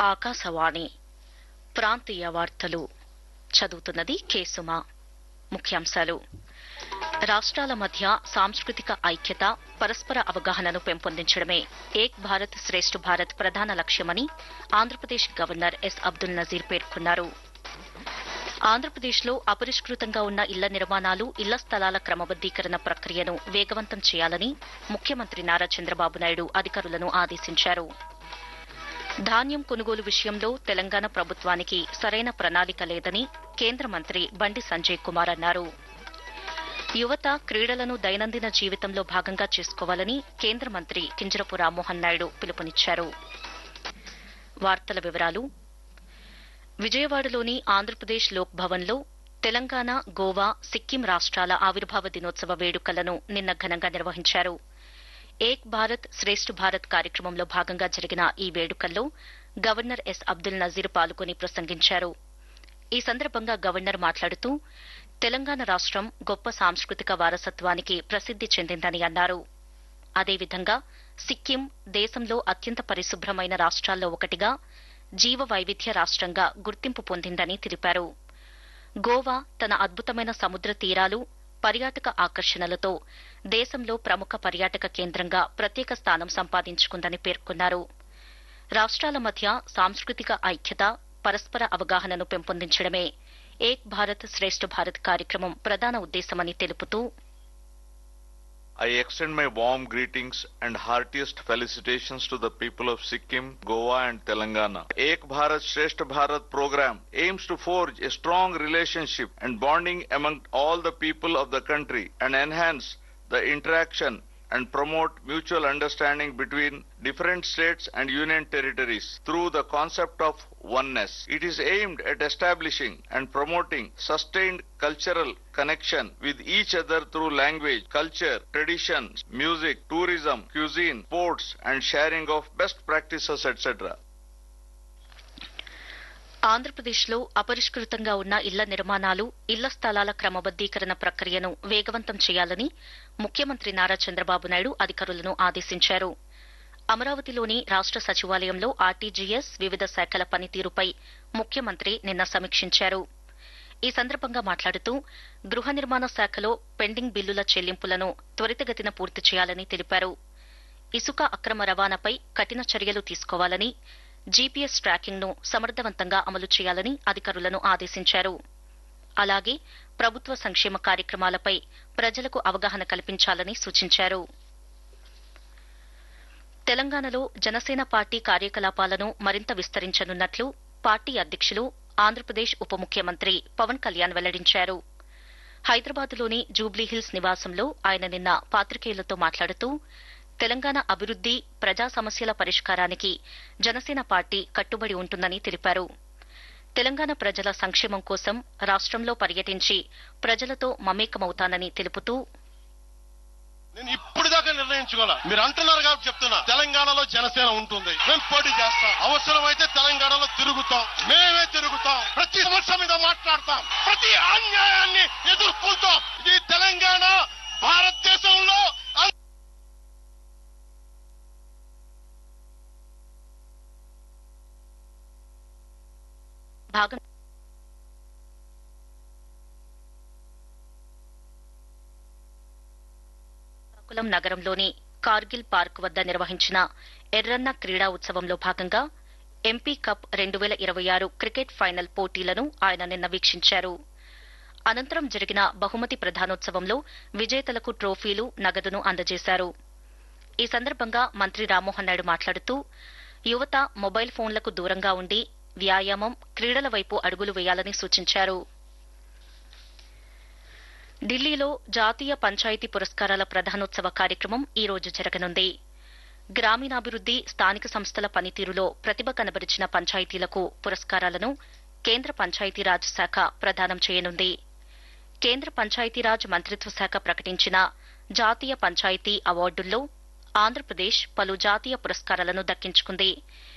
ఆకాశవాణి ప్రాంతీయ వార్తలు చదువుతున్నది కేసుమా ముఖ్యాంశాలు రాష్ట్రాల మధ్య సాంస్కృతిక ఐక్యత పరస్పర అవగాహనను పెంపొందించడమే ఏక్ భారత్ శ్రేష్ఠ భారత్ ప్రధాన లక్ష్యమని ఆంధ్రప్రదేశ్ గవర్నర్ ఎస్ అబ్దుల్ నజీర్ పేర్కొన్నారు ఆంధ్రప్రదేశ్లో అపరిష్కృతంగా ఉన్న ఇళ్ల నిర్మాణాలు ఇళ్ల స్థలాల క్రమబద్దీకరణ ప్రక్రియను వేగవంతం చేయాలని ముఖ్యమంత్రి నారా చంద్రబాబు నాయుడు అధికారులను ఆదేశించారు ధాన్యం కొనుగోలు విషయంలో తెలంగాణ ప్రభుత్వానికి సరైన ప్రణాళిక లేదని కేంద్ర మంత్రి బండి సంజయ్ కుమార్ అన్నారు యువత క్రీడలను దైనందిన జీవితంలో భాగంగా చేసుకోవాలని కేంద్ర మంత్రి కింజరపు రామ్మోహన్ నాయుడు పిలుపునిచ్చారు వార్తల వివరాలు విజయవాడలోని ఆంధ్రప్రదేశ్ లోక్ భవన్లో తెలంగాణ గోవా సిక్కిం రాష్ట్రాల ఆవిర్భావ దినోత్సవ వేడుకలను నిన్న ఘనంగా నిర్వహించారు ఏక్ భారత్ శ్రేష్ఠ భారత్ కార్యక్రమంలో భాగంగా జరిగిన ఈ వేడుకల్లో గవర్నర్ ఎస్ అబ్దుల్ నజీర్ పాల్గొని ప్రసంగించారు ఈ సందర్భంగా గవర్నర్ మాట్లాడుతూ తెలంగాణ రాష్టం గొప్ప సాంస్కృతిక వారసత్వానికి ప్రసిద్ది చెందిందని అన్నారు అదేవిధంగా సిక్కిం దేశంలో అత్యంత పరిశుభ్రమైన రాష్ట్రాల్లో ఒకటిగా జీవ వైవిధ్య రాష్ట్రంగా గుర్తింపు పొందిందని తెలిపారు గోవా తన అద్భుతమైన సముద్ర తీరాలు పర్యాటక ఆకర్షణలతో దేశంలో ప్రముఖ పర్యాటక కేంద్రంగా ప్రత్యేక స్థానం సంపాదించుకుందని పేర్కొన్నారు రాష్ట్రాల మధ్య సాంస్కృతిక ఐక్యత పరస్పర అవగాహనను పెంపొందించడమే ఏక్ భారత్ శ్రేష్ఠ భారత్ కార్యక్రమం ప్రధాన ఉద్దేశమని తెలుపుతూ I extend my warm greetings and heartiest felicitations to the people of Sikkim, Goa and Telangana. Ek Bharat Shresth Bharat program aims to forge a strong relationship and bonding among all the people of the country and enhance the interaction and promote mutual understanding between different states and union territories through the concept of oneness. It is aimed at establishing and promoting sustained cultural connection with each other through language, culture, traditions, music, tourism, cuisine, sports and sharing of best practices etc. ఆంధ్రప్రదేశ్లో అపరిష్కృతంగా ఉన్న ఇళ్ల నిర్మాణాలు ఇళ్ల స్థలాల క్రమబద్దీకరణ ప్రక్రియను వేగవంతం చేయాలని ముఖ్యమంత్రి నారా చంద్రబాబు నాయుడు అధికారులను ఆదేశించారు అమరావతిలోని రాష్ట సచివాలయంలో ఆర్టీజీఎస్ వివిధ శాఖల పనితీరుపై ముఖ్యమంత్రి నిన్న సమీక్షించారు ఈ సందర్భంగా మాట్లాడుతూ గృహ నిర్మాణ శాఖలో పెండింగ్ బిల్లుల చెల్లింపులను త్వరితగతిన పూర్తి చేయాలని తెలిపారు ఇసుక అక్రమ రవాణాపై కఠిన చర్యలు తీసుకోవాలని జీపీఎస్ ట్రాకింగ్ ను సమర్థవంతంగా అమలు చేయాలని అధికారులను ఆదేశించారు అలాగే ప్రభుత్వ సంక్షేమ కార్యక్రమాలపై ప్రజలకు అవగాహన కల్పించాలని సూచించారు తెలంగాణలో జనసేన పార్టీ కార్యకలాపాలను మరింత విస్తరించనున్నట్లు పార్టీ అధ్యక్షులు ఆంధ్రప్రదేశ్ ఉప ముఖ్యమంత్రి పవన్ కళ్యాణ్ వెల్లడించారు హైదరాబాద్లోని జూబ్లీహిల్స్ నివాసంలో ఆయన నిన్న పాత్రికేయులతో మాట్లాడుతూ తెలంగాణ అభివృద్ది ప్రజా సమస్యల పరిష్కారానికి జనసేన పార్టీ కట్టుబడి ఉంటుందని తెలిపారు తెలంగాణ ప్రజల సంక్షేమం కోసం రాష్టంలో పర్యటించి ప్రజలతో మమేకమవుతానని తెలుపుతూ నేను ఇప్పుడు దాకా నిర్ణయించుకోలే మీరు అంటున్నారు కాబట్టి చెప్తున్నా తెలంగాణలో జనసేన ఉంటుంది మేము పోటీ చేస్తాం అవసరమైతే తెలంగాణలో తిరుగుతాం మేమే తిరుగుతాం ప్రతి సమస్య మీద మాట్లాడతాం ప్రతి అన్యాయాన్ని ఎదుర్కొంటాం ఇది తెలంగాణ భారతదేశంలో అం- భాగం శ్రీకాకుళం నగరంలోని కార్గిల్ పార్క్ వద్ద నిర్వహించిన ఎర్రన్న క్రీడా ఉత్సవంలో భాగంగా ఎంపీ కప్ రెండు వేల ఇరవై ఆరు క్రికెట్ ఫైనల్ పోటీలను ఆయన నిన్న వీక్షించారు అనంతరం జరిగిన బహుమతి ప్రధానోత్సవంలో విజేతలకు ట్రోఫీలు నగదును అందజేశారు ఈ సందర్భంగా మంత్రి రామ్మోహన్ నాయుడు మాట్లాడుతూ యువత మొబైల్ ఫోన్లకు దూరంగా ఉండి వ్యాయామం క్రీడల వైపు అడుగులు వేయాలని సూచించారు ఢిల్లీలో జాతీయ పంచాయతీ పురస్కారాల ప్రధానోత్సవ కార్యక్రమం ఈ రోజు జరగనుంది గ్రామీణాభివృద్ది స్థానిక సంస్థల పనితీరులో ప్రతిభ కనబరిచిన పంచాయతీలకు పురస్కారాలను కేంద్ర పంచాయతీరాజ్ శాఖ ప్రదానం చేయనుంది కేంద్ర పంచాయతీరాజ్ మంత్రిత్వ శాఖ ప్రకటించిన జాతీయ పంచాయతీ అవార్డుల్లో ఆంధ్రప్రదేశ్ పలు జాతీయ పురస్కారాలను దక్కించుకుంది